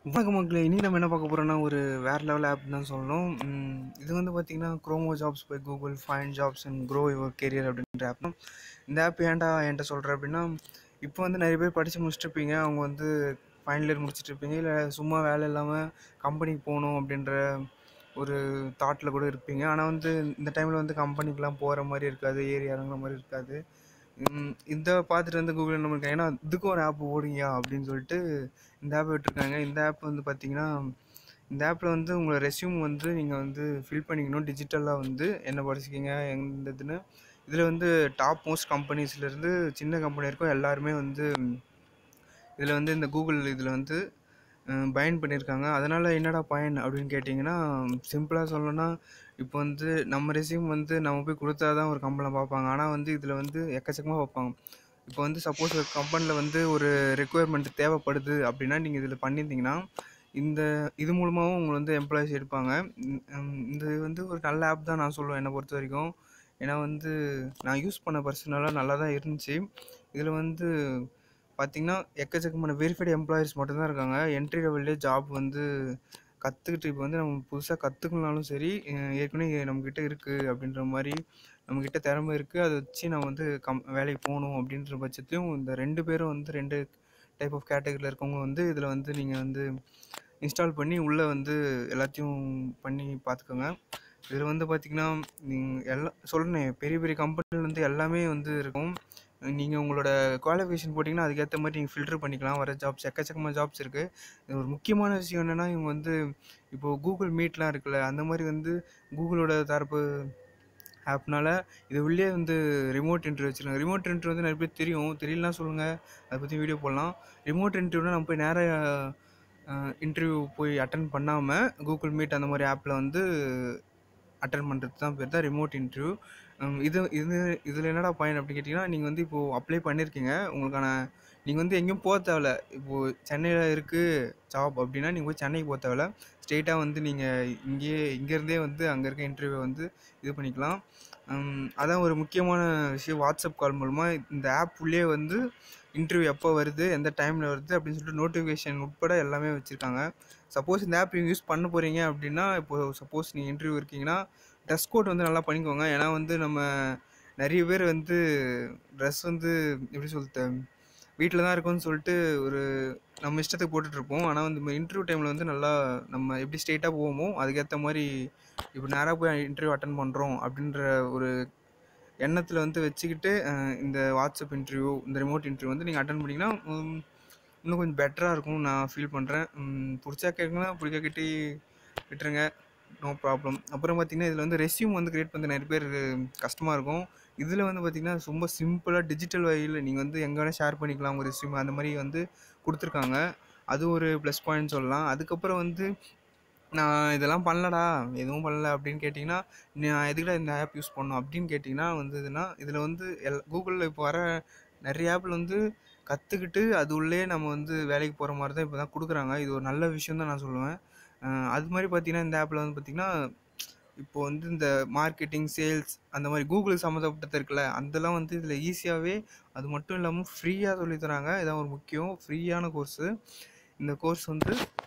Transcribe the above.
வணக்கம் மக்களே இன்னைக்கு நம்ம என்ன பார்க்க போறோம்னா ஒரு வேற லெவல் ஆப் தான் சொல்லணும் உம், இது வந்து பார்த்தீங்கன்னா Kormo jobs by Google find jobs and grow your career அப்படின்ற ஆப் இந்த ஆப் ஏன்டா என்கிட்ட சொல்கிறேன் அப்படின்னா இப்போ வந்து நிறைய பேர் படித்து முடிச்சிட்ருப்பீங்க அவங்க வந்து ஃபைனல் இயர் முடிச்சிட்டு இருப்பீங்க இல்லை சும்மா வேலை இல்லாமல் கம்பெனிக்கு போகணும் அப்படின்ற ஒரு தாட்டில் கூட இருப்பீங்க ஆனால் வந்து இந்த டைமில் வந்து கம்பெனிக்கெலாம் போகிற மாதிரி இருக்காது ஏறி இறங்குற மாதிரி இருக்காது உம், இந்த பார்த்துட்டு வந்து கூகுள் என்ன பண்ணிருக்காங்க ஏன்னா இதுக்கும் ஒரு ஆப் ஓடுங்கயா அப்படின்னு சொல்லிட்டு இந்த ஆப் விட்டுருக்காங்க இந்த ஆப் வந்து பார்த்தீங்கன்னா இந்த ஆப்பில் வந்து உங்களை ரெஸ்யூம் வந்து நீங்கள் வந்து ஃபில் பண்ணிக்கணும் டிஜிட்டலாக வந்து என்ன படிச்சிருக்கீங்க எந்த இதுன்னு இதில் வந்து டாப் மோஸ்ட் கம்பெனிஸ்லேருந்து சின்ன கம்பெனி வரைக்கும் எல்லாருமே வந்து இதில் வந்து இந்த கூகுள் இதில் வந்து பயன் பண்ணியிருக்காங்க அதனால் என்னடா பயன் அப்படின்னு கேட்டிங்கன்னா சிம்பிளாக சொல்லணும்னா இப்போ வந்து நம்ம ரெஸ்யூம் வந்து நம்ம போய் கொடுத்தா தான் ஒரு கம்பெனி பார்ப்பாங்க ஆனால் வந்து இதில் வந்து எக்கச்சக்கமாக பார்ப்பாங்க இப்போ வந்து சப்போஸ் ஒரு கம்பெனியில் வந்து ஒரு ரெக்குயர்மெண்ட் தேவைப்படுது அப்படின்னா நீங்கள் இதில் பண்ணியிருந்தீங்கன்னா இந்த இது மூலமாகவும் உங்களை வந்து எம்ப்ளாயிஸ் எடுப்பாங்க இந்த ஹம், இது வந்து ஒரு நல்ல ஆப் தான் நான் சொல்லுவேன் என்னை பொறுத்த வரைக்கும் ஏன்னா வந்து நான் யூஸ் பண்ண பர்சனலாக நல்லா தான் இருந்துச்சு இதில் வந்து பார்த்திங்கன்னா எக்கச்சக்கமான வெரிஃபைடு எம்ப்ளாயர்ஸ் மட்டும்தான் இருக்காங்க என்ட்ரி லெவல்லே ஜாப் வந்து கற்றுக்கிட்டு இப்போ வந்து நம்ம புதுசாக கற்றுக்கணுனாலும் சரி அஹ் ஏற்கனவே நம்மக்கிட்ட இருக்குது அப்படின்ற மாதிரி நம்மக்கிட்ட திறமை இருக்குது அதை வச்சு நம்ம வந்து கம் வேலைக்கு போகணும் அப்படின்ற பட்சத்துலையும் இந்த ரெண்டு பேரும் வந்து ரெண்டு டைப் ஆஃப் கேட்டகரியில் இருக்கவங்க வந்து இதில் வந்து நீங்கள் வந்து இன்ஸ்டால் பண்ணி உள்ளே வந்து எல்லாத்தையும் பண்ணி பார்த்துக்கோங்க இதில் வந்து பார்த்திங்கன்னா நீங்கள் எல்லாம் சொல்கிறேன் பெரிய பெரிய கம்பெனில வந்து எல்லாமே வந்து இருக்கும் நீங்கள் உங்களோட குவாலிஃபிகேஷன் போட்டிங்கன்னா அதுக்கேற்ற மாதிரி நீங்கள் ஃபில்டர் பண்ணிக்கலாம் வர ஜாப்ஸ் எக்கச்சக்கமான ஜாப்ஸ் இருக்குது இது ஒரு முக்கியமான விஷயம் என்னென்னா இவங்க வந்து இப்போது கூகுள் மீட்லாம் இருக்குல்ல அந்த மாதிரி வந்து கூகுளோட தரப்பு ஆப்னால இது உள்ளே வந்து ரிமோட் இன்டர்வியூ வச்சுருக்காங்க ரிமோட் இன்டர்வியூ வந்து நிறைய பேர் தெரியும் தெரியலனா சொல்லுங்கள் அதை பற்றி வீடியோ போடலாம் ரிமோட் இன்டர்வியூனா நம்ம போய் நேராக இன்டர்வியூ போய் அட்டன் பண்ணாமல் கூகுள் மீட் அந்த மாதிரி ஆப்பில் வந்து அட்டன் பண்ணுறது தான் பேர் தான் ரிமோட் இன்டர்வியூ இது இது இதில் என்னடா பயன் அப்படின்னு கேட்டிங்கன்னா நீங்கள் வந்து இப்போது அப்ளை பண்ணியிருக்கீங்க உங்களுக்கான நீங்கள் வந்து எங்கேயும் போக தேவையில்ல இப்போது சென்னையில் இருக்குது ஜாப் அப்படின்னா நீங்கள் போய் சென்னைக்கு போக தேவையில்ல ஸ்ட்ரெயிட்டாக வந்து நீங்கள் இங்கேயே இங்கேருந்தே வந்து அங்கே இருக்க இன்டர்வியூ வந்து இது பண்ணிக்கலாம் ஹம், அதான் ஒரு முக்கியமான விஷயம் வாட்ஸ்அப் கால் மூலமாக இந்த ஆப் உள்ளே வந்து இன்டர்வியூ எப்போ வருது எந்த டைமில் வருது அப்படின்னு சொல்லிட்டு நோட்டிஃபிகேஷன் உட்பட எல்லாமே வச்சுருக்காங்க சப்போஸ் இந்த ஆப் நீங்கள் யூஸ் பண்ண போகிறீங்க அப்படின்னா இப்போது சப்போஸ் நீங்கள் இன்டர்வியூ இருக்கீங்கன்னா ட்ரெஸ் கோட் வந்து நல்லா பண்ணிக்கோங்க ஏன்னா வந்து நம்ம நிறைய பேர் வந்து ட்ரெஸ் வந்து எப்படி சொல்லிட்டு வீட்டில் தான் இருக்கோம்னு சொல்லிட்டு ஒரு நம்ம இஷ்டத்துக்கு போட்டுட்ருப்போம் ஆனால் வந்து இன்டர்வியூ டைமில் வந்து நல்லா நம்ம எப்படி ஸ்ட்ரெயிட்டாக போவோமோ அதுக்கேற்ற மாதிரி இப்போ நேராக போய் இன்டர்வியூ அட்டன் பண்ணுறோம் அப்படின்ற ஒரு எண்ணத்தில் வந்து வச்சுக்கிட்டு அஹ், இந்த வாட்ஸ்அப் இன்டர்வியூ இந்த ரிமோட் இன்டர்வியூ வந்து நீங்கள் அட்டன் பண்ணிங்கன்னா உம், இன்னும் கொஞ்சம் பெட்டராக இருக்கும்னு நான் ஃபீல் பண்ணுறேன் பிடிச்சா கேட்குங்க பிடிக்காக்கிட்டி விட்டுருங்க நோ ப்ராப்ளம் அப்புறம் பார்த்தீங்கன்னா இதில் வந்து ரெஸ்யூம் வந்து கிரியேட் பண்ண நிறைய பேர் கஷ்டமாக இருக்கும் இதில் வந்து பார்த்தீங்கன்னா ரொம்ப சிம்பிளாக டிஜிட்டல் வகையில் நீங்கள் வந்து எங்கே வேணால் ஷேர் பண்ணிக்கலாம் உங்கள் ரெஸ்யூம் அந்த மாதிரி வந்து கொடுத்துருக்காங்க அது ஒரு ப்ளஸ் பாயிண்ட் சொல்லலாம் அதுக்கப்புறம் வந்து நான் இதெல்லாம் பண்ணலடா எதுவும் பண்ணல அப்படின்னு கேட்டிங்கன்னா நான் எதுக்குடா இந்த ஆப் யூஸ் பண்ணணும் அப்படின்னு கேட்டிங்கன்னா வந்து இதுனா இதில் வந்து எல் கூகுளில் இப்போ வர நிறைய ஆப்பில் வந்து கற்றுக்கிட்டு அது உள்ளே நம்ம வந்து வேலைக்கு போகிற மாதிரி தான் இப்போ தான் கொடுக்குறாங்க இது ஒரு நல்ல விஷயம் தான் நான் சொல்லுவேன் அஹ் அது மாதிரி பார்த்தீங்கன்னா இந்த ஆப்பில் வந்து பார்த்திங்கன்னா இப்போ வந்து இந்த மார்க்கெட்டிங் சேல்ஸ் அந்த மாதிரி கூகுள் சம்மந்தப்பட்டது இருக்குல்ல அதெல்லாம் வந்து இதில் ஈஸியாகவே அது மட்டும் இல்லாமல் ஃப்ரீயாக சொல்லித் தராங்க இதான் ஒரு முக்கியம் ஃப்ரீயான கோர்ஸு இந்த கோர்ஸ் வந்து